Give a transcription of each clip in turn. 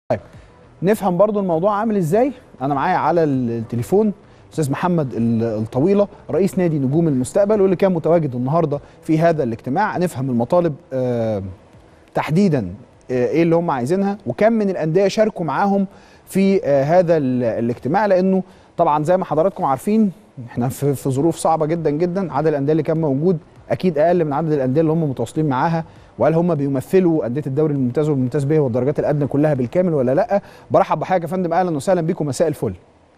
طيب نفهم برضو الموضوع عامل ازاي انا معايا على التليفون استاذ محمد ال- الطويله رئيس نادي نجوم المستقبل واللي كان متواجد النهارده في هذا الاجتماع نفهم المطالب آه، تحديدا آه، ايه اللي هم عايزينها وكم من الانديه شاركوا معاهم في آه، هذا ال- الاجتماع لانه طبعا زي ما حضراتكم عارفين احنا في في ظروف صعبه جدا جدا عدد الانديه اللي كان موجود اكيد اقل من عدد الانديه اللي هم متواصلين معاها وهل هم بيمثلوا انديه الدوري الممتاز والممتاز به والدرجات الادنى كلها بالكامل ولا لا برحب بحضرتك يا فندم اهلا وسهلا بكم مساء الفل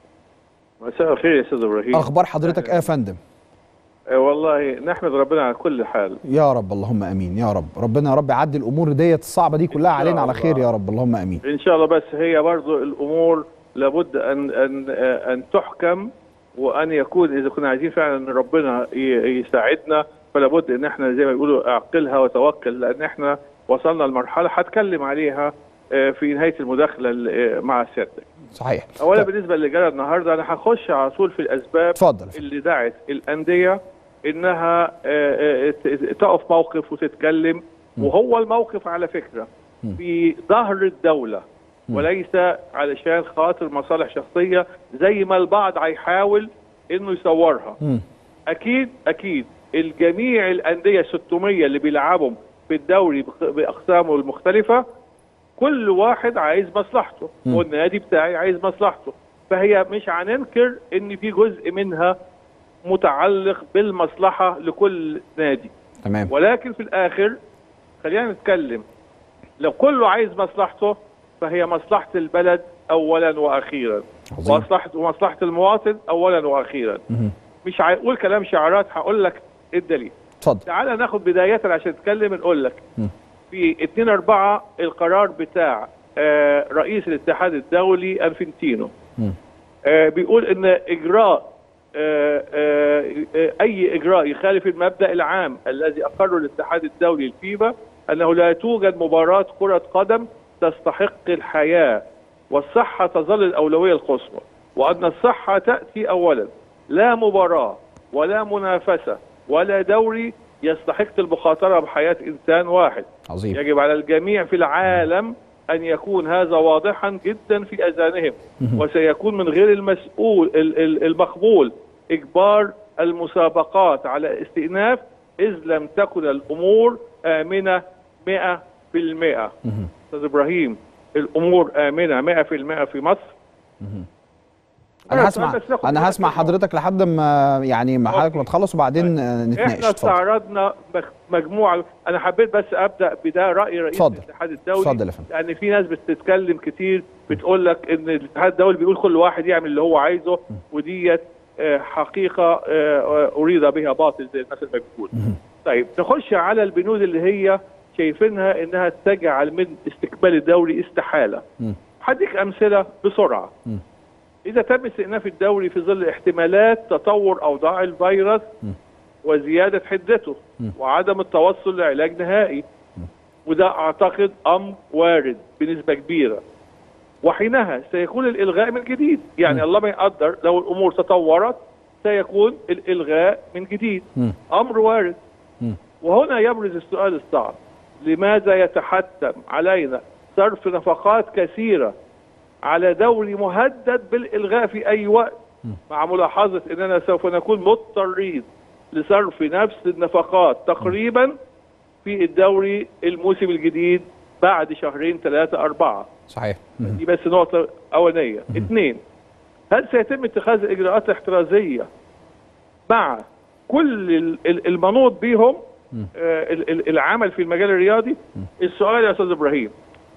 مساء الخير يا استاذ ابراهيم اخبار حضرتك ايه يا فندم آه، والله نحمد ربنا على كل حال يا رب اللهم امين يا رب ربنا يا رب يعدي الامور ديت الصعبه دي كلها شاء علينا على الله. خير يا رب اللهم امين ان شاء الله بس هي برضو الامور لابد ان ان آه، ان تحكم وان يكون اذا كنا عايزين فعلا ان ربنا ي- يساعدنا فلابد ان احنا زي ما بيقولوا اعقلها وتوكل لان احنا وصلنا لمرحله هتكلم عليها آه، في نهايه المداخله ال- آه، مع سيادتك. صحيح اولا طيب، بالنسبه اللي جرى النهارده انا هخش على طول في الاسباب اتفضل اللي دعت الانديه انها آه، آه، ت- تقف موقف وتتكلم وهو الموقف على فكره مم. في ظهر الدوله مم. وليس علشان خاطر مصالح شخصيه زي ما البعض هيحاول انه يصورها مم. اكيد اكيد الجميع الانديه 600 اللي بيلعبوا في الدوري بخ- باقسامه المختلفه كل واحد عايز مصلحته مم. والنادي بتاعي عايز مصلحته فهي مش هننكر ان في جزء منها متعلق بالمصلحه لكل نادي تمام ولكن في الاخر خلينا نتكلم لو كله عايز مصلحته فهي مصلحه البلد اولا واخيرا عظيم ومصلحه ومصلحه المواطن اولا واخيرا مهم. مش هقول كلام شعارات هقول لك إيه الدليل اتفضل تعال ناخد بداية عشان نتكلم نقول لك مم. في 2 4 القرار بتاع آه، رئيس الاتحاد الدولي انفنتينو مم. آه، بيقول ان اجراء آه، آه، آه، اي اجراء يخالف المبدا العام الذي اقره الاتحاد الدولي الفيفا انه لا توجد مباراه كره قدم تستحق الحياه والصحه تظل الاولويه القصوى وان الصحه تاتي اولا لا مباراه ولا منافسه ولا دوري يستحق المخاطره بحياه انسان واحد عظيم يجب على الجميع في العالم أن يكون هذا واضحا جدا في أذهانهم مهم. وسيكون من غير المسؤول ال- ال- المقبول إجبار المسابقات على استئناف إذ لم تكن الأمور آمنة 100% مهم. أستاذ إبراهيم الأمور آمنة 100% في مصر مهم. أنا انا هسمع بس ناخد انا بالك هسمع من حضرتك لحد ما يعني ما حضرتك أوكي. ما تخلص وبعدين آه، نتناقش احنا اتفضل استعرضنا مج- مجموعه انا حبيت بس ابدا بده راي رئيس اتفضل. الاتحاد الدولي اتفضل يا فندم. لان في ناس بتتكلم كتير بتقول لك ان الاتحاد الدولي بيقول كل واحد يعمل اللي هو عايزه وديت آه، حقيقه آه، آه، اريد بها باطل زي الناس اللي بتقول مهم. طيب نخش على البنود اللي هي شايفينها انها تجعل من استقبال الدوري استحاله مم. هديك امثله بسرعه مم. اذا تم استئناف الدوري في ظل احتمالات تطور اوضاع الفيروس مم. وزياده حدته مم. وعدم التوصل لعلاج نهائي وده اعتقد امر وارد بنسبه كبيره وحينها سيكون الالغاء من جديد يعني الله ما يقدر لو الامور تطورت سيكون الالغاء من جديد مم. امر وارد مم. وهنا يبرز السؤال الصعب لماذا يتحتم علينا صرف نفقات كثيرة على دوري مهدد بالإلغاء في أي وقت مع ملاحظة أننا سوف نكون مضطرين لصرف نفس النفقات تقريبا في الدوري الموسم الجديد بعد شهرين ثلاثة أربعة صحيح مهم. دي بس نقطة أولانية اثنين هل سيتم اتخاذ الإجراءات الاحترازية مع كل ال- ال- المنوط بهم آه، ال- ال- العمل في المجال الرياضي السؤال يا أستاذ إبراهيم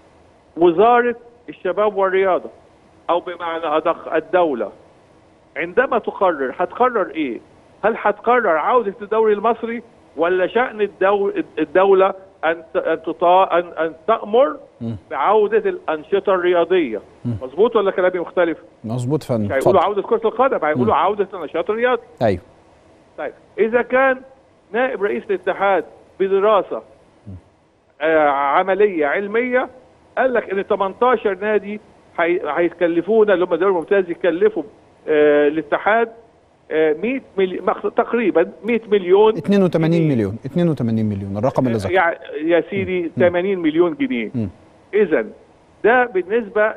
وزارة الشباب والرياضة أو بمعنى أدق الدولة عندما تقرر هتقرر إيه؟ هل هتقرر عودة الدوري المصري ولا شأن الدو... الدولة أن ت- أن تطا... أن أن تأمر مم. بعودة الأنشطة الرياضية مظبوط ولا كلامي مختلف؟ مظبوط يا فندم مش هيقولوا اتفضل عودة كرة القدم هيقولوا عودة النشاط الرياضي ايوه طيب إذا كان نائب رئيس الاتحاد بدراسة آه عملية علمية قال لك إن 18 نادي هي- هيكلفونا اللي هم الدوري الممتاز يكلفوا آه الاتحاد آه 100 مليون تقريبا 100 مليون 82 جنيه. مليون 82 مليون الرقم اللي ذكره يع- يا سيدي 80 مليون جنيه مم. اذا ده بالنسبه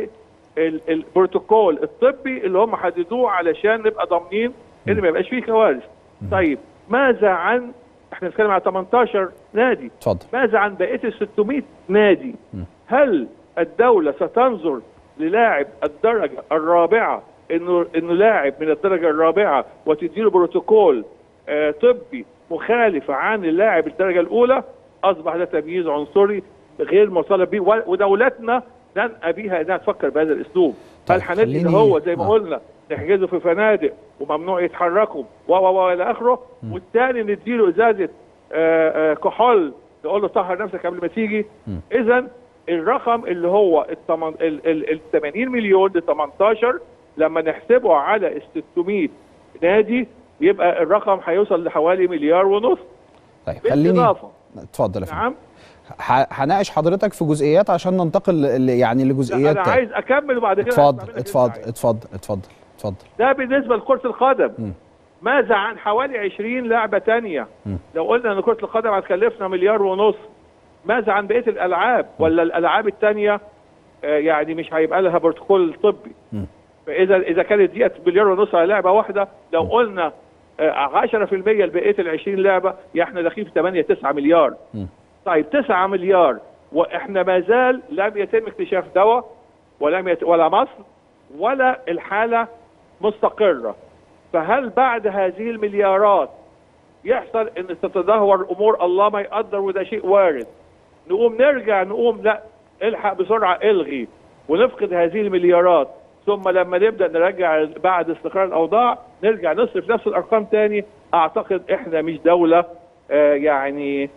للبروتوكول الطبي اللي هم حددوه علشان نبقى ضامنين ان ما يبقاش فيه كوارث طيب ماذا عن احنا بنتكلم على 18 نادي اتفضل ماذا عن بقيه ال 600 نادي؟ هل الدوله ستنظر للاعب الدرجه الرابعه انه انه لاعب من الدرجه الرابعه وتديله بروتوكول آه طبي مخالف عن اللاعب الدرجه الاولى اصبح ده تمييز عنصري غير مطالب به و- ودولتنا لن ابيها انها تفكر بهذا الاسلوب طيب، هل هندي خليني- هو زي ما آه. قلنا نحجزه في فنادق وممنوع يتحركوا و و و الى اخره والثاني نديله ازازه آه، آه، كحول نقول له طهر نفسك قبل ما تيجي اذا الرقم اللي هو ال تمن- ال- ال- ال 80 مليون ل 18 لما نحسبه على ال 600 نادي يبقى الرقم هيوصل لحوالي مليار ونص طيب خليني بالاضافه اتفضل يا فندم نعم ح- هناقش حضرتك في جزئيات عشان ننتقل ل- يعني لجزئيات انا تانية. عايز اكمل وبعد كده اتفضل أسمع منك اتفضل أنت عايز. اتفضل اتفضل اتفضل ده بالنسبه لكره القدم ماذا عن حوالي 20 لعبه تانية لو قلنا ان كره القدم هتكلفنا مليار ونص ماذا عن بقيه الالعاب ولا الالعاب التانية آه، يعني مش هيبقى لها بروتوكول طبي فاذا اذا كانت ديت مليار ونص على لعبه واحده لو قلنا آه، 10% لبقيه ال 20 لعبه يا احنا داخلين في 8 9 مليار طيب 9 مليار واحنا ما زال لم يتم اكتشاف دواء ولم يت... ولا مصر ولا الحاله مستقره فهل بعد هذه المليارات يحصل ان تتدهور الامور الله ما يقدر وده شيء وارد نقوم نرجع نقوم لا الحق بسرعه الغي ونفقد هذه المليارات ثم لما نبدا نرجع بعد استقرار الاوضاع نرجع نصرف نفس الارقام تاني اعتقد احنا مش دوله آه يعني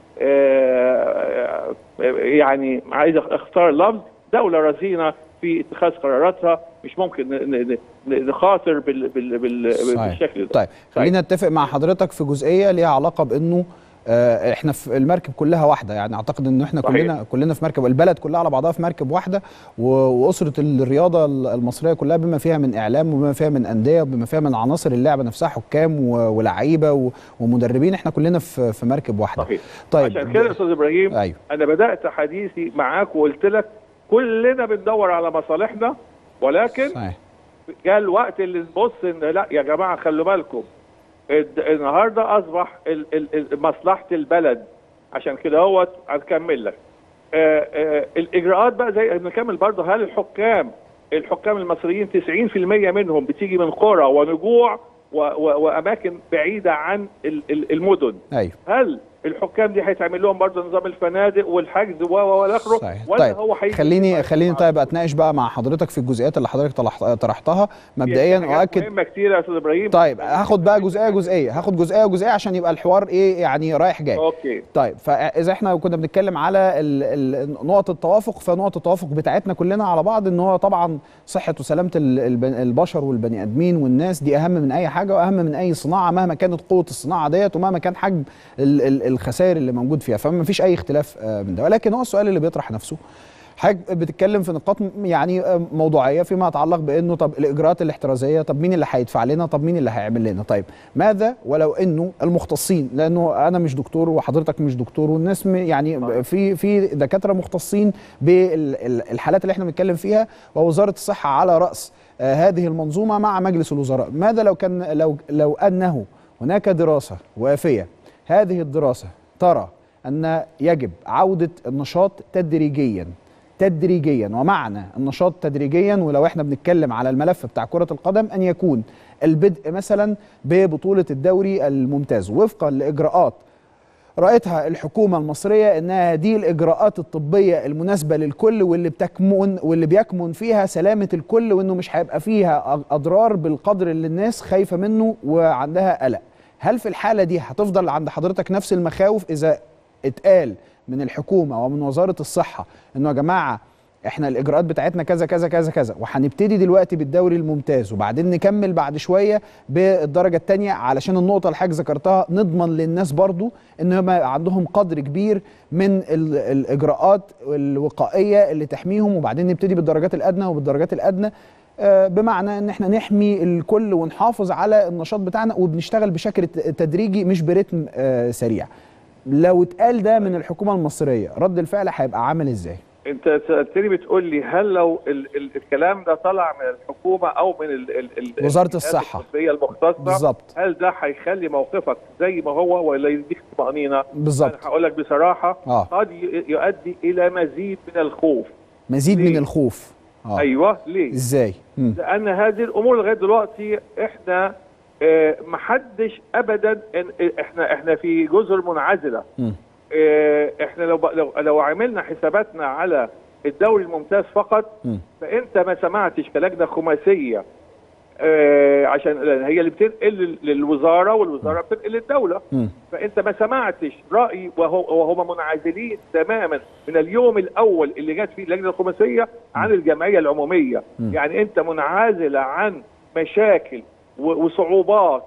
آه آه، يعني عايز اختار اللفظ دوله رزينه في اتخاذ قراراتها مش ممكن ن- ن- ن- نخاطر بال بال بال صحيح. بالشكل ده طيب خلينا نتفق مع حضرتك في جزئيه ليها علاقه بانه آه، احنا في المركب كلها واحده يعني اعتقد ان احنا صحيح. كلنا كلنا في مركب البلد كلها على بعضها في مركب واحده و- واسره الرياضه المصريه كلها بما فيها من اعلام وبما فيها من انديه وبما فيها من عناصر اللعبه نفسها حكام و- ولاعيبه و- ومدربين احنا كلنا في في مركب واحده صحيح طيب عشان كده يا استاذ ابراهيم ايوه انا بدات حديثي معاك وقلت لك كلنا بندور على مصالحنا ولكن صحيح جاء الوقت اللي نبص ان لا يا جماعه خلوا بالكم الد- النهارده اصبح ال- ال- ال- مصلحه البلد عشان كده هو هنكمل لك آه، آه، الاجراءات بقى زي نكمل برضه هل الحكام الحكام المصريين 90% منهم بتيجي من قرى ونجوع و- و- واماكن بعيده عن ال- ال- المدن ايوه هل الحكام دي هيتعمل لهم برضه نظام الفنادق والحجز و و والى اخره صحيح ولا طيب هو هيجي خليني خليني طيب اتناقش بقى مع حضرتك في الجزئيات اللي حضرتك طلعت- طرحتها في مبدئيا حاجات اؤكد مهمه كتير يا استاذ ابراهيم طيب هاخد بقى جزئيه جزئيه هاخد جزئيه جزئيه عشان يبقى الحوار ايه يعني رايح جاي اوكي طيب فاذا احنا كنا بنتكلم على ال- ال- نقط التوافق فنقط التوافق بتاعتنا كلنا على بعض ان هو طبعا صحه وسلامه ال- الب- البشر والبني ادمين والناس دي اهم من اي حاجه واهم من اي صناعه مهما كانت قوه الصناعه ديت ومهما كان حجم ال- ال- الخسائر اللي موجود فيها فما فيش اي اختلاف آه، من ده ولكن هو السؤال اللي بيطرح نفسه حضرتك بتتكلم في نقاط م- يعني آه، موضوعيه فيما يتعلق بانه طب الاجراءات الاحترازيه طب مين اللي هيدفع لنا طب مين اللي هيعمل لنا طيب ماذا ولو انه المختصين لانه انا مش دكتور وحضرتك مش دكتور والناس م- يعني في في دكاتره مختصين بالحالات اللي احنا بنتكلم فيها ووزاره الصحه على راس آه، هذه المنظومه مع مجلس الوزراء ماذا لو كان لو لو انه هناك دراسه وافيه هذه الدراسه ترى ان يجب عوده النشاط تدريجيا تدريجيا ومعنى النشاط تدريجيا ولو احنا بنتكلم على الملف بتاع كرة القدم ان يكون البدء مثلا ببطولة الدوري الممتاز وفقا لاجراءات رأتها الحكومة المصرية انها دي الاجراءات الطبية المناسبة للكل واللي بتكمن واللي بيكمن فيها سلامة الكل وانه مش هيبقى فيها أ- اضرار بالقدر اللي الناس خايفة منه وعندها قلق هل في الحالة دي هتفضل عند حضرتك نفس المخاوف اذا اتقال من الحكومه ومن وزاره الصحه انه يا جماعه احنا الاجراءات بتاعتنا كذا كذا كذا كذا وهنبتدي دلوقتي بالدوري الممتاز وبعدين نكمل بعد شويه بالدرجه الثانيه علشان النقطه اللي حضرتك ذكرتها نضمن للناس برضو ان هم عندهم قدر كبير من ال- الاجراءات الوقائيه اللي تحميهم وبعدين نبتدي بالدرجات الادنى وبالدرجات الادنى آه، بمعنى ان احنا نحمي الكل ونحافظ على النشاط بتاعنا وبنشتغل بشكل ت- تدريجي مش برتم آه، سريع لو اتقال ده من الحكومه المصريه رد الفعل هيبقى عامل ازاي انت سالتني بتقول لي هل لو ال ال الكلام ده طلع من الحكومه او من ال ال ال وزارة الجهات الصحة. المصرية المختصه بالظبط. هل ده هيخلي موقفك زي ما هو ولا يديك طمانينه؟ بالظبط. انا هقول لك بصراحه آه. قد ي- يؤدي الى مزيد من الخوف مزيد من ليه؟ الخوف اه ايوه ليه؟ ازاي مم. لان هذه الامور لغايه دلوقتي احنا آه، محدش ابدا إن- احنا احنا في جزر منعزله مم. آه، احنا لو ب- لو لو عملنا حساباتنا على الدوري الممتاز فقط مم. فانت ما سمعتش كلجنه خماسيه آه، عشان لأن هي اللي بتنقل لل- للوزاره والوزاره بتنقل للدوله مم. فانت ما سمعتش راي وهو وهم منعزلين تماما من اليوم الاول اللي جت فيه اللجنه الخماسيه عن الجمعيه العموميه يعني انت منعزل عن مشاكل و- وصعوبات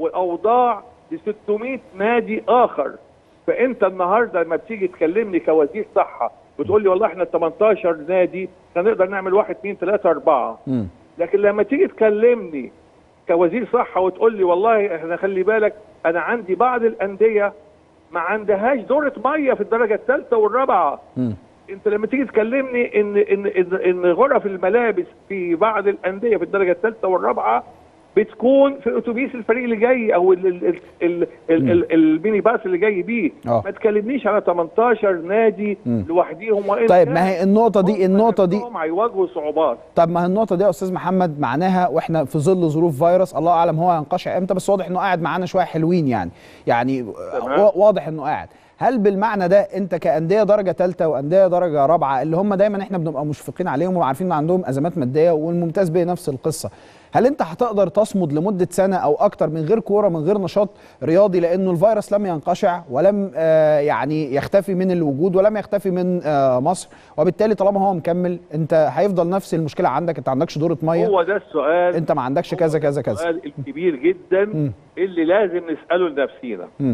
واوضاع ل 600 نادي اخر فانت النهارده لما بتيجي تكلمني كوزير صحه وتقول لي والله احنا 18 نادي هنقدر نعمل واحد اثنين ثلاثه اربعه مم. لكن لما تيجي تكلمني كوزير صحه وتقول لي والله احنا خلي بالك انا عندي بعض الانديه ما عندهاش دوره ميه في الدرجه الثالثه والرابعه مم. انت لما تيجي تكلمني ان ان ان, إن غرف الملابس في بعض الانديه في الدرجه الثالثه والرابعه بتكون في اتوبيس الفريق اللي جاي او ال- ال- ال- ال- ال- ال- الميني باص اللي جاي بيه اه. ما تكلمنيش على 18 نادي مم. لوحديهم وإن طيب كان ما هي النقطه دي هم النقطه دي نفسهم هيواجهوا صعوبات طب ما هي النقطة دي يا أستاذ محمد معناها وإحنا في ظل ظروف فيروس الله أعلم هو هينقشع إمتى بس واضح إنه قاعد معانا شوية حلوين يعني يعني تمام. وا- واضح إنه قاعد هل بالمعنى ده أنت كأندية درجة ثالثة وأندية درجة رابعة اللي هم دايما إحنا بنبقى مشفقين عليهم وعارفين إن عندهم أزمات مادية والممتاز به نفس القصة هل أنت هتقدر تصمد لمدة سنة أو أكتر من غير كورة من غير نشاط رياضي لأنه الفيروس لم ينقشع ولم آه يعني يختفي من الوجود ولم يختفي من آه مصر وبالتالي طالما هو مكمل أنت هيفضل نفس المشكلة عندك أنت ما عندكش دورة مية هو ده السؤال انت ما عندكش هو كذا ده كذا كذا السؤال الكبير جدا مم. اللي لازم نساله لنفسينا مم.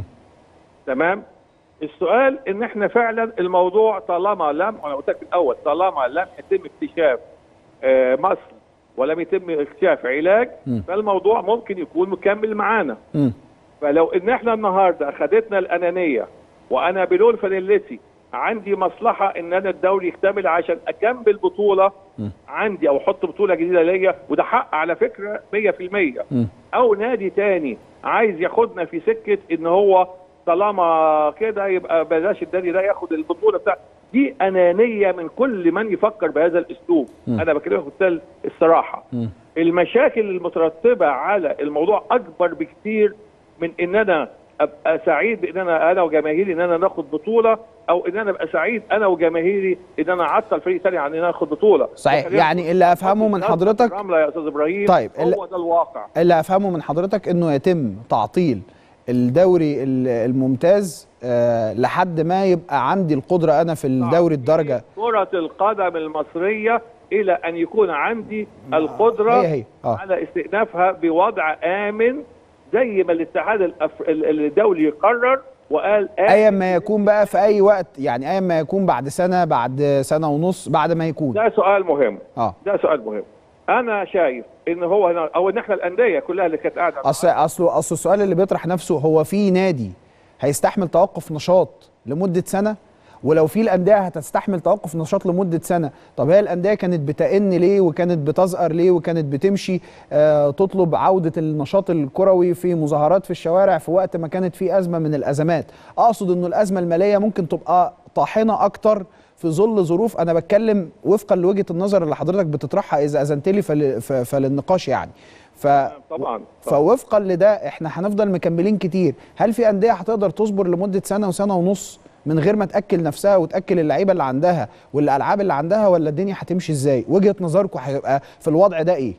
تمام السؤال ان احنا فعلا الموضوع طالما لم انا قلت لك في الاول طالما لم يتم اكتشاف آه، مصر ولم يتم اكتشاف علاج مم. فالموضوع ممكن يكون مكمل معانا مم. فلو ان احنا النهارده خدتنا الانانيه وانا بلون فانيلتي عندي مصلحه ان انا الدوري يكتمل عشان اكمل بطوله مم. عندي او احط بطوله جديده ليا وده حق على فكره 100% مم. او نادي تاني عايز ياخدنا في سكه ان هو طالما كده يبقى بلاش النادي ده ياخد البطوله بتاع دي انانيه من كل من يفكر بهذا الاسلوب مم. انا بكلمك بكل الصراحه مم. المشاكل المترتبه على الموضوع اكبر بكتير من ان انا ابقى سعيد بان انا انا وجماهيري ان انا ناخد بطوله او ان انا ابقى سعيد انا وجماهيري ان انا اعطل فريق ثاني عن ان انا اخد بطوله صحيح يعني اللي افهمه من حضرتك رمله يا استاذ ابراهيم طيب، هو ده الواقع اللي افهمه من حضرتك انه يتم تعطيل الدوري ال- الممتاز آه لحد ما يبقى عندي القدره انا في الدوري الدرجه كرة القدم المصرية إلى أن يكون عندي القدرة هي هي اه على استئنافها بوضع آمن زي ما الاتحاد الأف... ال- الدولي قرر وقال ايا ما يكون بقى في اي وقت يعني ايا ما يكون بعد سنه بعد سنه ونص بعد ما يكون ده سؤال مهم اه ده سؤال مهم أنا شايف إن هو هنا أو إن إحنا الأندية كلها اللي كانت قاعدة اصل اصل اصل السؤال اللي بيطرح نفسه هو في نادي هيستحمل توقف نشاط لمده سنه ولو في الانديه هتستحمل توقف نشاط لمده سنه طب هي الانديه كانت بتئن ليه وكانت بتزقر ليه وكانت بتمشي آه تطلب عوده النشاط الكروي في مظاهرات في الشوارع في وقت ما كانت في ازمه من الازمات اقصد انه الازمه الماليه ممكن تبقى طاحنه اكتر في ظل ظروف انا بتكلم وفقا لوجهه النظر اللي حضرتك بتطرحها اذا اذنت لي فل- ف- فللنقاش يعني ف طبعا طبعا فوفقا لده احنا هنفضل مكملين كتير هل في انديه هتقدر تصبر لمده سنه وسنه ونص من غير ما تاكل نفسها وتاكل اللعيبه اللي عندها والالعاب اللي عندها ولا الدنيا هتمشي ازاي وجهه نظركم هيبقى في الوضع ده ايه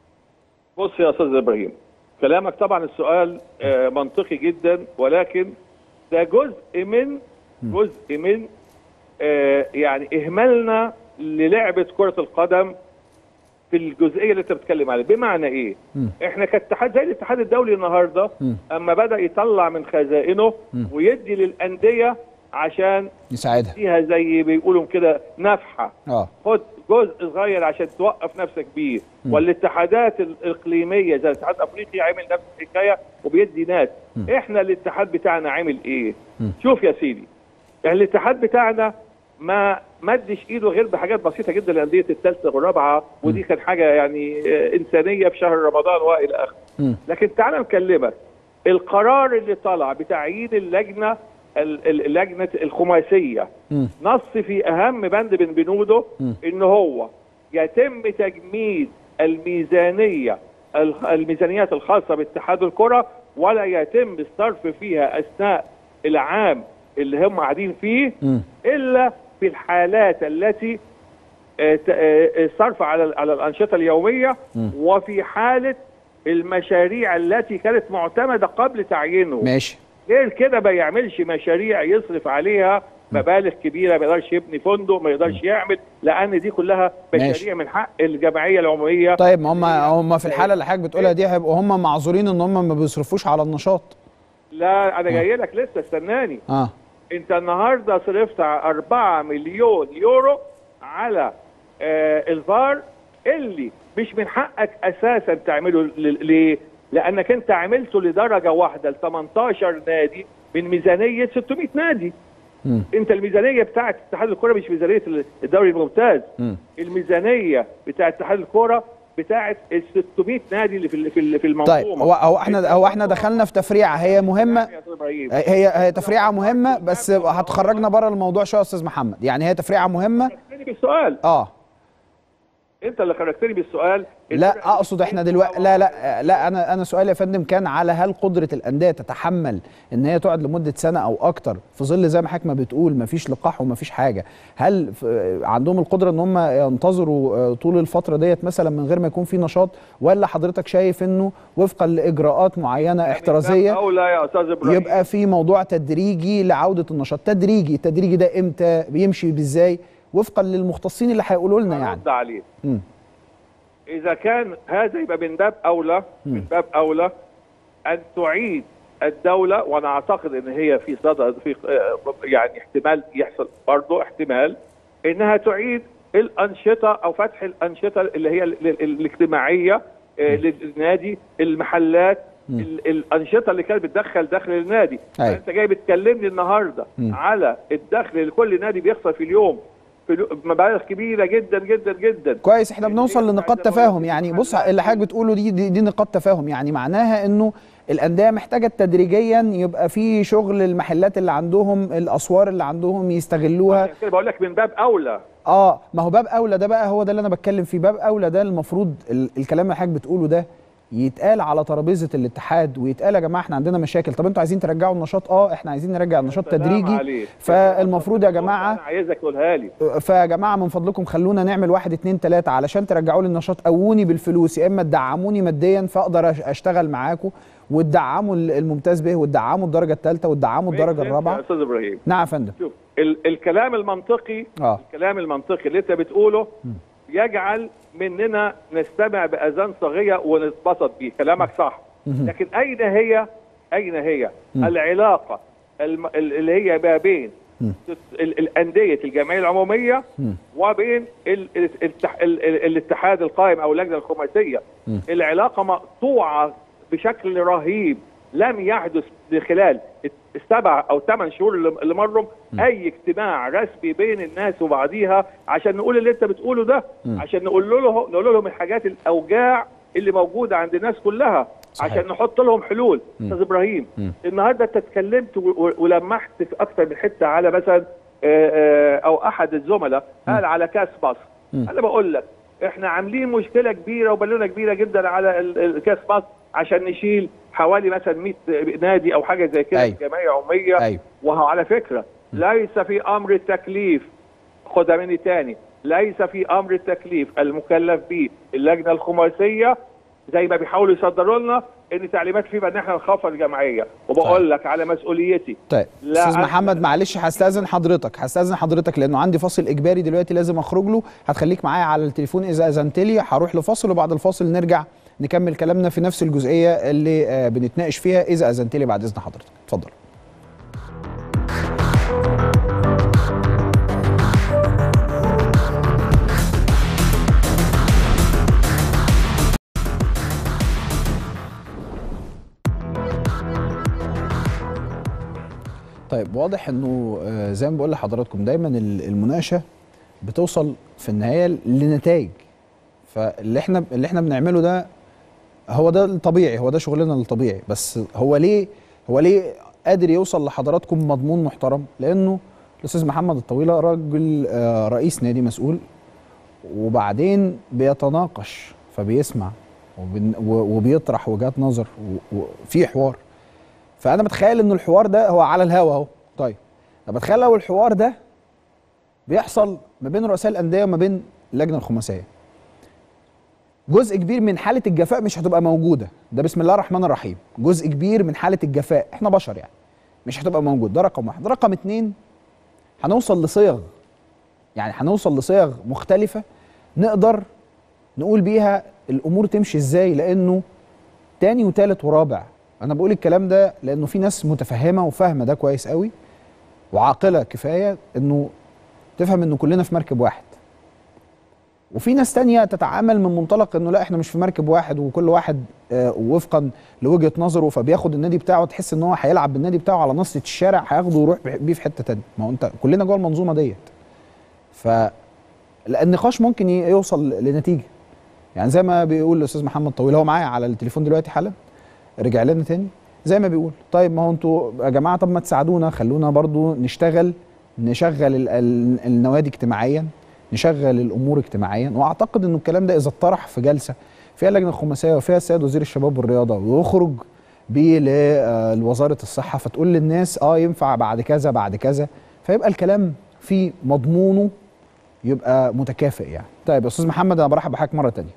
بص يا استاذ ابراهيم كلامك طبعا السؤال آه، منطقي جدا ولكن ده جزء من جزء من آه، يعني اهمالنا للعبه كره القدم في الجزئيه اللي انت بتتكلم عليها بمعنى ايه مم. احنا كاتحاد زي الاتحاد الدولي النهارده مم. اما بدا يطلع من خزائنه مم. ويدي للانديه عشان يساعدها فيها زي بيقولوا كده نفحه اه خد جزء صغير عشان توقف نفسك بيه والاتحادات الاقليميه زي الاتحاد الافريقي عمل نفس الحكايه وبيدي ناس احنا الاتحاد بتاعنا عامل ايه مم. شوف يا سيدي الاتحاد بتاعنا ما مدش ايده غير بحاجات بسيطه جدا لانديه الثالثه والرابعه ودي كان حاجه يعني آه، انسانيه في شهر رمضان والى اخره مم. لكن تعال نكلمك القرار اللي طلع بتعيين اللجنه ال- ال- اللجنه الخماسيه مم. نص في اهم بند من بنوده مم. ان هو يتم تجميد الميزانيه الخ- الميزانيات الخاصه باتحاد الكره ولا يتم الصرف فيها اثناء العام اللي هم قاعدين فيه مم. الا في الحالات التي آه، ت- آه، الصرف على على الانشطه اليوميه وفي حاله المشاريع التي كانت معتمده قبل تعيينه ماشي غير كده ما يعملش مشاريع يصرف عليها مبالغ كبيره ما يقدرش يبني فندق ما يقدرش يعمل لان دي كلها ماشي. مشاريع من حق الجمعيه العموميه طيب ما هم هم في الحاله اللي حضرتك بتقولها دي هيبقوا هم معذورين ان هم ما بيصرفوش على النشاط لا انا جاي لك لسه استناني اه انت النهارده صرفت 4 مليون يورو على آه الفار اللي مش من حقك اساسا تعمله ل- ليه؟ لانك انت عملته لدرجه واحده ل 18 نادي من ميزانيه 600 نادي. مم. انت الميزانيه بتاعت اتحاد الكوره مش ميزانيه الدوري الممتاز. مم. الميزانيه بتاعت اتحاد الكوره بتاعت ال 600 نادي اللي في ال- في ال- في المنظومه. طيب هو هو احنا هو احنا دخلنا في تفريعه هي مهمه يا أستاذ إبراهيم. هي هي تفريعه مهمه بس هتخرجنا بره الموضوع شويه يا استاذ محمد يعني هي تفريعه مهمه خرجتني بالسؤال اه انت اللي خرجتني بالسؤال لا اقصد احنا دلوقتي لا لا لا انا انا سؤالي يا فندم كان على هل قدره الانديه تتحمل ان هي تقعد لمده سنه او اكتر في ظل زي ما حضرتك ما بتقول ما فيش لقاح وما فيش حاجه هل ف- عندهم القدره ان هم ينتظروا آه، طول الفتره ديت مثلا من غير ما يكون في نشاط ولا حضرتك شايف انه وفقا لاجراءات معينه احترازيه او لا يا استاذ ابراهيم يبقى في موضوع تدريجي لعوده النشاط تدريجي التدريجي ده امتى بيمشي ازاي وفقا للمختصين اللي هيقولوا لنا يعني رد عليه مم. اذا كان هذا يبقى من باب اولى من باب اولى ان تعيد الدوله وانا اعتقد ان هي في صدد في آه، يعني احتمال يحصل برضه احتمال انها تعيد الانشطه او فتح الانشطه اللي هي ال- ال- الاجتماعيه آه، للنادي المحلات ال- الانشطه اللي كانت بتدخل دخل النادي أيوة. انت جاي بتكلمني النهارده مم. على الدخل اللي كل نادي بيخسر في اليوم في اليو- مبالغ كبيره جدا جدا جدا كويس احنا بنوصل لنقاط تفاهم يعني بص اللي حضرتك بتقوله دي, دي دي نقاط تفاهم يعني معناها انه الانديه محتاجه تدريجيا يبقى في شغل المحلات اللي عندهم الاسوار اللي عندهم يستغلوها عشان كده بقول لك من باب اولى اه ما هو باب اولى ده بقى هو ده اللي انا بتكلم فيه باب اولى ده المفروض ال الكلام اللي حضرتك بتقوله ده يتقال على ترابيزه الاتحاد ويتقال يا جماعه احنا عندنا مشاكل طب انتوا عايزين ترجعوا النشاط اه احنا عايزين نرجع النشاط سلام تدريجي عليك. فالمفروض يا جماعه انا عايزك تقولها لي فيا جماعه من فضلكم خلونا نعمل واحد اتنين تلاته علشان ترجعوا لي النشاط قووني بالفلوس يا اما تدعموني ماديا فاقدر أش- اشتغل معاكم وتدعموا ال- الممتاز به وتدعموا الدرجه الثالثه وتدعموا الدرجه فهمت يا الرابعه استاذ ابراهيم نعم يا فندم شوف ال الكلام المنطقي اه الكلام المنطقي اللي انت بتقوله يجعل مننا نستمع باذان صاغيه ونتبسط بيه كلامك صح لكن اين هي اين هي العلاقه الم... ال- اللي هي ما بين ال- الانديه الجمعيه العموميه وبين ال... ال... التح... ال... ال... الاتحاد القائم او اللجنه الخماسيه العلاقه مقطوعه بشكل رهيب لم يحدث خلال السبع او ثمان شهور اللي اللي مروا اي اجتماع رسمي بين الناس وبعضيها عشان نقول اللي انت بتقوله ده عشان نقول له نقول لهم الحاجات الاوجاع اللي موجوده عند الناس كلها صحيح. عشان نحط لهم حلول استاذ ابراهيم النهارده انت اتكلمت و- و- ولمحت في اكتر من حته على مثلا آه، آه، او احد الزملاء قال على كاس مصر انا بقول لك احنا عاملين مشكله كبيره وبالونه كبيره جدا على ال- ال- كاس مصر عشان نشيل حوالي مثلا 100 نادي او حاجه زي كده أيوة. جمعيه عموميه أيوة. وهو على فكره ليس في امر التكليف خدها مني تاني ليس في امر التكليف المكلف به اللجنه الخماسيه زي ما بيحاولوا يصدروا لنا ان تعليمات فيما ان احنا نخفض الجمعيه وبقول لك على مسؤوليتي طيب لا استاذ أنا- محمد معلش هستاذن حضرتك هستاذن حضرتك لانه عندي فاصل اجباري دلوقتي لازم اخرج له هتخليك معايا على التليفون اذا اذنت لي هروح لفاصل وبعد الفاصل نرجع نكمل كلامنا في نفس الجزئيه اللي آه، بنتناقش فيها اذا اذنت لي بعد اذن حضرتك اتفضل طيب واضح انه آه، زي ما بقول لحضراتكم دايما ال- المناقشه بتوصل في النهايه لنتائج فاللي احنا اللي احنا بنعمله ده هو ده الطبيعي هو ده شغلنا الطبيعي بس هو ليه هو ليه قادر يوصل لحضراتكم مضمون محترم لانه الاستاذ محمد الطويله راجل آه، رئيس نادي مسؤول وبعدين بيتناقش فبيسمع وبن- و- وبيطرح وجهات نظر و- وفي حوار فانا بتخيل ان الحوار ده هو على الهوا اهو طيب انا بتخيل لو الحوار ده بيحصل ما بين رؤساء الانديه وما بين اللجنه الخماسيه جزء كبير من حاله الجفاء مش هتبقى موجوده ده بسم الله الرحمن الرحيم جزء كبير من حاله الجفاء احنا بشر يعني مش هتبقى موجود ده رقم واحد رقم اتنين هنوصل لصيغ يعني هنوصل لصيغ مختلفه نقدر نقول بيها الامور تمشي ازاي لانه تاني وتالت ورابع انا بقول الكلام ده لانه في ناس متفهمه وفاهمه ده كويس قوي وعاقله كفايه انه تفهم انه كلنا في مركب واحد وفي ناس تانية تتعامل من منطلق انه لا احنا مش في مركب واحد وكل واحد آه، وفقا لوجهة نظره فبياخد النادي بتاعه تحس ان هو هيلعب بالنادي بتاعه على نصة الشارع هياخده ويروح بيه في حتة تانية ما هو انت كلنا جوه المنظومة ديت ف لا، النقاش ممكن ي- يوصل لنتيجة يعني زي ما بيقول الاستاذ محمد طويل هو معايا على التليفون دلوقتي حالا رجع لنا تاني زي ما بيقول طيب ما هو انتوا يا جماعه طب ما تساعدونا خلونا برضو نشتغل نشغل ال- ال- النوادي اجتماعيا نشغل الامور اجتماعيا واعتقد انه الكلام ده اذا اتطرح في جلسه فيها اللجنه الخماسيه وفيها السيد وزير الشباب والرياضه ويخرج بيه ل- لوزاره الصحه فتقول للناس اه ينفع بعد كذا بعد كذا فيبقى الكلام في مضمونه يبقى متكافئ يعني طيب يا استاذ محمد انا برحب بحضرتك مره تانية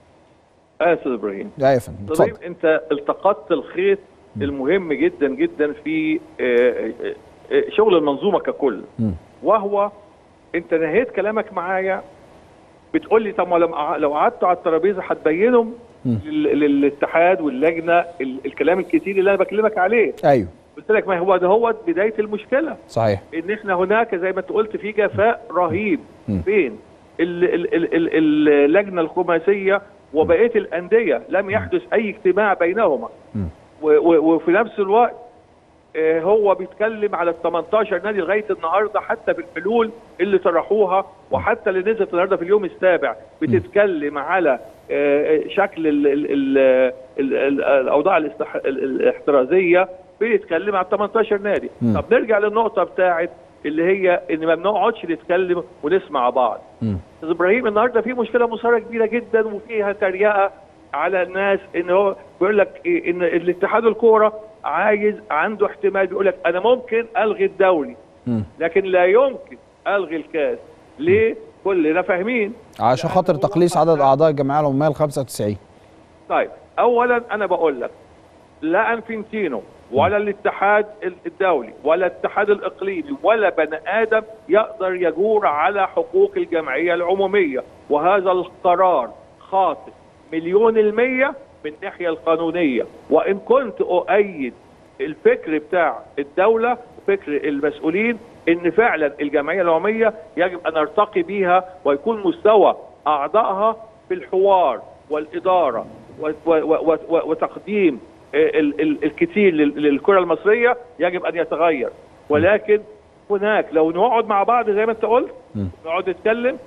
اه استاذ ابراهيم لا يا فندم ابراهيم اتفضل انت التقطت الخيط المهم جدا جدا في آه، آه، آه، شغل المنظومه ككل مم. وهو انت نهيت كلامك معايا بتقول لي طب ما لما- لو قعدتوا على الترابيزه هتبينوا مم. لل- للاتحاد واللجنه ال- الكلام الكتير اللي انا بكلمك عليه ايوه قلت لك ما هو ده هو بدايه المشكله صحيح ان احنا هناك زي ما انت قلت في جفاء رهيب مم. بين ال- ال- ال- ال- اللجنه الخماسيه وبقيه الانديه لم يحدث اي اجتماع بينهما مم. و- و- وفي نفس الوقت آه، هو بيتكلم على ال 18 نادي لغايه النهارده حتى في الحلول اللي طرحوها وحتى اللي نزلت النهارده في اليوم السابع بتتكلم على آه، شكل ال ال ال ال ال الاوضاع الاستح- ال- الاحترازيه بيتكلم على 18 نادي مم. طب نرجع للنقطه بتاعت اللي هي ان ما بنقعدش نتكلم ونسمع بعض مم. استاذ ابراهيم النهارده في مشكله مثاره كبيره جدا وفيها تريقه على الناس ان هو بيقول لك إيه ان الاتحاد الكوره عايز عنده احتمال بيقول لك انا ممكن الغي الدوري مم. لكن لا يمكن الغي الكاس ليه؟ كلنا فاهمين عشان خاطر تقليص عدد اعضاء الجمعيه العموميه ل 95 طيب اولا انا بقول لك لا انفنتينو ولا الاتحاد الدولي ولا الاتحاد الاقليمي ولا بني ادم يقدر يجور على حقوق الجمعيه العموميه وهذا القرار خاطئ مليون المية من الناحيه القانونيه وان كنت اؤيد الفكر بتاع الدوله فكر المسؤولين ان فعلا الجمعيه العموميه يجب ان نرتقي بيها ويكون مستوى اعضائها في الحوار والاداره و- و- و- و- وتقديم ال- ال- الكثير لل- للكره المصريه يجب ان يتغير ولكن هناك لو نقعد مع بعض زي ما انت قلت مم. نقعد نتكلم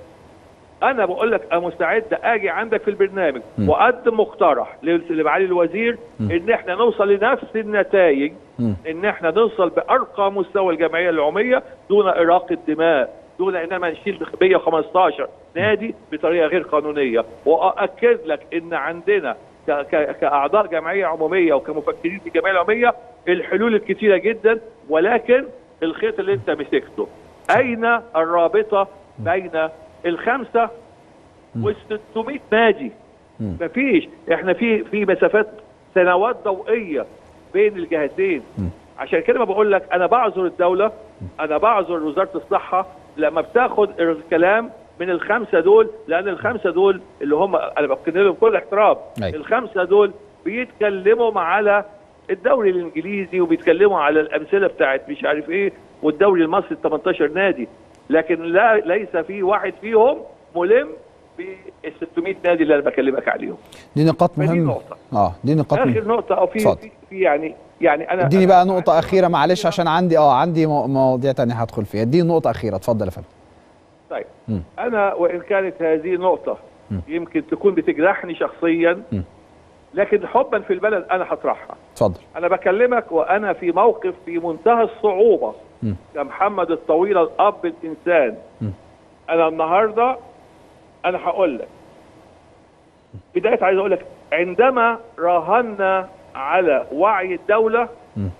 انا بقول لك انا مستعد اجي عندك في البرنامج مم. واقدم مقترح ل- لمعالي الوزير مم. ان احنا نوصل لنفس النتائج مم. ان احنا نوصل بارقى مستوى الجمعيه العموميه دون اراقه دماء دون اننا نشيل 115 نادي بطريقه غير قانونيه واؤكد لك ان عندنا ك- ك- كاعضاء جمعيه عموميه وكمفكرين في الجمعيه العموميه الحلول الكثيره جدا ولكن الخيط اللي انت مسكته اين الرابطه بين الخمسه وال 600 نادي مم. مفيش احنا في في مسافات سنوات ضوئيه بين الجهتين مم. عشان كده ما بقول لك انا بعذر الدوله انا بعذر وزاره الصحه لما بتاخد الكلام من الخمسه دول لان الخمسه دول اللي هم انا بقول لهم بكل احترام أيوة. الخمسه دول بيتكلموا على الدوري الانجليزي وبيتكلموا على الامثله بتاعت مش عارف ايه والدوري المصري ال 18 نادي لكن لا ليس في واحد فيهم ملم بال 600 نادي اللي انا بكلمك عليهم دي نقاط فدي مهمه نقطة. اه دي نقاط اخر مهمه نقطه او في اتفضل. في, في يعني يعني انا اديني أنا بقى نقطه عندي اخيره معلش كده. عشان عندي اه عندي مو- مواضيع تانية هدخل فيها اديني نقطه اخيره اتفضل يا فندم طيب مم. انا وان كانت هذه نقطه يمكن تكون بتجرحني شخصيا مم. لكن حبا في البلد انا هطرحها اتفضل انا بكلمك وانا في موقف في منتهى الصعوبه مم. كمحمد الطويل الاب الانسان مم. انا النهارده انا هقول لك بدايه عايز اقول لك عندما راهنا على وعي الدوله مم.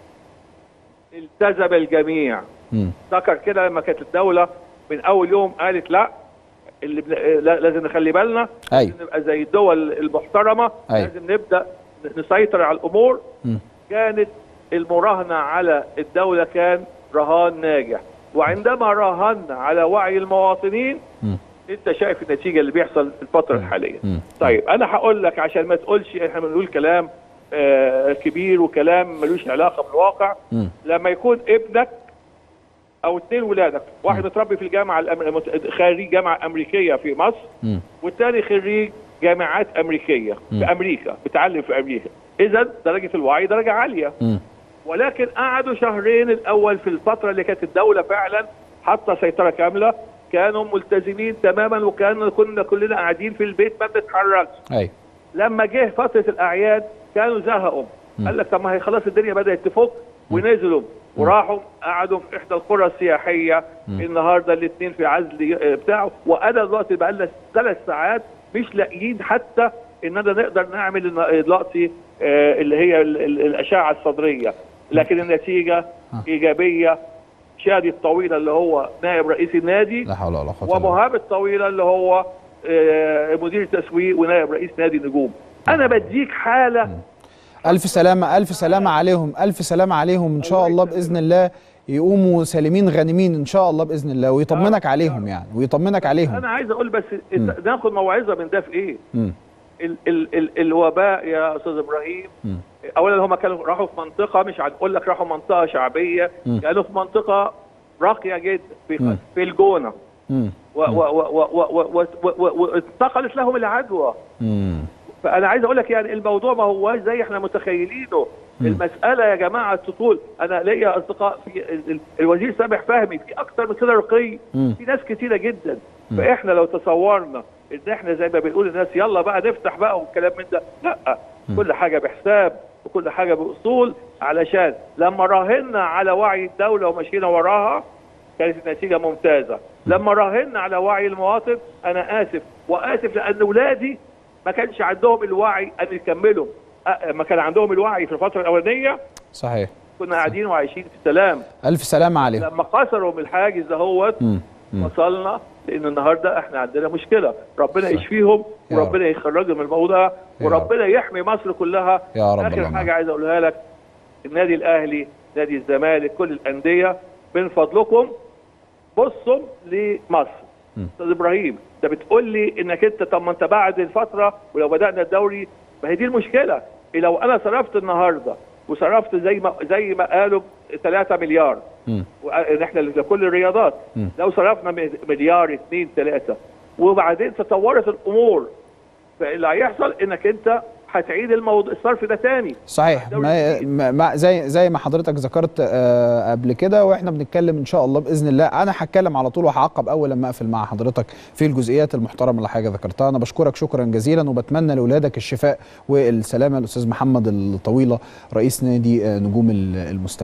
التزم الجميع مم. افتكر كده لما كانت الدوله من اول يوم قالت لا اللي بن... لا- لازم نخلي بالنا أيوة. لازم نبقى زي الدول المحترمه أيوة. لازم نبدا نسيطر على الامور مم. كانت المراهنه على الدوله كان رهان ناجح وعندما راهنا على وعي المواطنين مم. انت شايف النتيجه اللي بيحصل في الفتره الحاليه مم. طيب انا هقول لك عشان ما تقولش احنا بنقول كلام آه كبير وكلام ملوش علاقه بالواقع مم. لما يكون ابنك او اثنين ولادك واحد متربي في الجامعه الأم... مت- خريج جامعه امريكيه في مصر مم. والثاني خريج جامعات امريكيه مم. في امريكا بتعلم في امريكا اذا درجه الوعي درجه عاليه مم. ولكن قعدوا شهرين الاول في الفتره اللي كانت الدوله فعلا حاطه سيطره كامله كانوا ملتزمين تماما وكان كنا كلنا قاعدين في البيت ما بنتحركش ايوه لما جه فتره الاعياد كانوا زهقوا قال لك طب ما هي خلاص الدنيا بدات تفك ونزلوا وراحوا قعدوا في احدى القرى السياحيه النهارده الاثنين في عزل آه، بتاعه وانا دلوقتي بقى لنا ثلاث ساعات مش لاقيين حتى اننا نقدر نعمل الن- دلوقتي آه، اللي هي ال- ال- الاشعه الصدريه لكن النتيجه ايجابيه شادي الطويله اللي هو نائب رئيس النادي لا حول ولا قوه الا بالله ومهاب الطويله اللي هو آه، مدير تسويق ونائب رئيس نادي النجوم انا بديك حاله الف سلامه الف سلامه عليهم الف سلامه عليهم ان شاء الله باذن الله يقوموا سالمين غانمين ان شاء الله باذن الله ويطمنك عليهم يعني ويطمنك عليهم انا عايز اقول بس ناخد موعظه من ده في ايه مم. ال ال ال الوباء يا استاذ ابراهيم مم. اولا هم كانوا راحوا في منطقه مش هنقول لك راحوا منطقه شعبيه مم. كانوا في منطقه راقيه جدا مم. في في الجونه مم. وانتقلت لهم العدوى مم. فانا عايز اقول لك يعني الموضوع ما هواش زي احنا متخيلينه المساله يا جماعه تطول انا ليا اصدقاء في ال- ال- الوزير سامح فهمي في اكتر من كده رقي مم. في ناس كتيره جدا فاحنا لو تصورنا ان احنا زي ما بنقول الناس يلا بقى نفتح بقى والكلام من ده لا كل حاجه بحساب وكل حاجه باصول علشان لما راهنا على وعي الدوله ومشينا وراها كانت النتيجه ممتازه لما راهنا على وعي المواطن انا اسف واسف لان اولادي ما كانش عندهم الوعي ان يكملوا أ- ما كان عندهم الوعي في الفتره الاولانيه صحيح كنا قاعدين وعايشين في سلام الف سلامه عليهم لما كسروا من الحاجز دهوت مم. مم. وصلنا لان النهارده احنا عندنا مشكله ربنا صح. يشفيهم يا وربنا يخرجهم من الموضوع يا وربنا يحمي مصر كلها يا رب اخر اللهم حاجه عايز اقولها لك النادي الاهلي نادي الزمالك كل الانديه من فضلكم بصوا لمصر م. استاذ ابراهيم انت بتقول لي انك انت طب ما انت بعد الفتره ولو بدانا الدوري ما هي دي المشكله لو انا صرفت النهارده وصرفت زي ما زي ما قالوا 3 مليار مم. وإن احنا لكل الرياضات م. لو صرفنا م- مليار اثنين ثلاثة وبعدين تطورت الامور فاللي هيحصل انك انت هتعيد الموضوع الصرف ده تاني صحيح الدوري ما الجديد. ما ما- زي زي ما حضرتك ذكرت آه، قبل كده واحنا بنتكلم ان شاء الله باذن الله انا هتكلم على طول وهعقب اول لما اقفل مع حضرتك في الجزئيات المحترمه اللي حضرتك ذكرتها انا بشكرك شكرا جزيلا وبتمنى لاولادك الشفاء والسلامه الاستاذ محمد الطويله رئيس نادي آه، نجوم المستقبل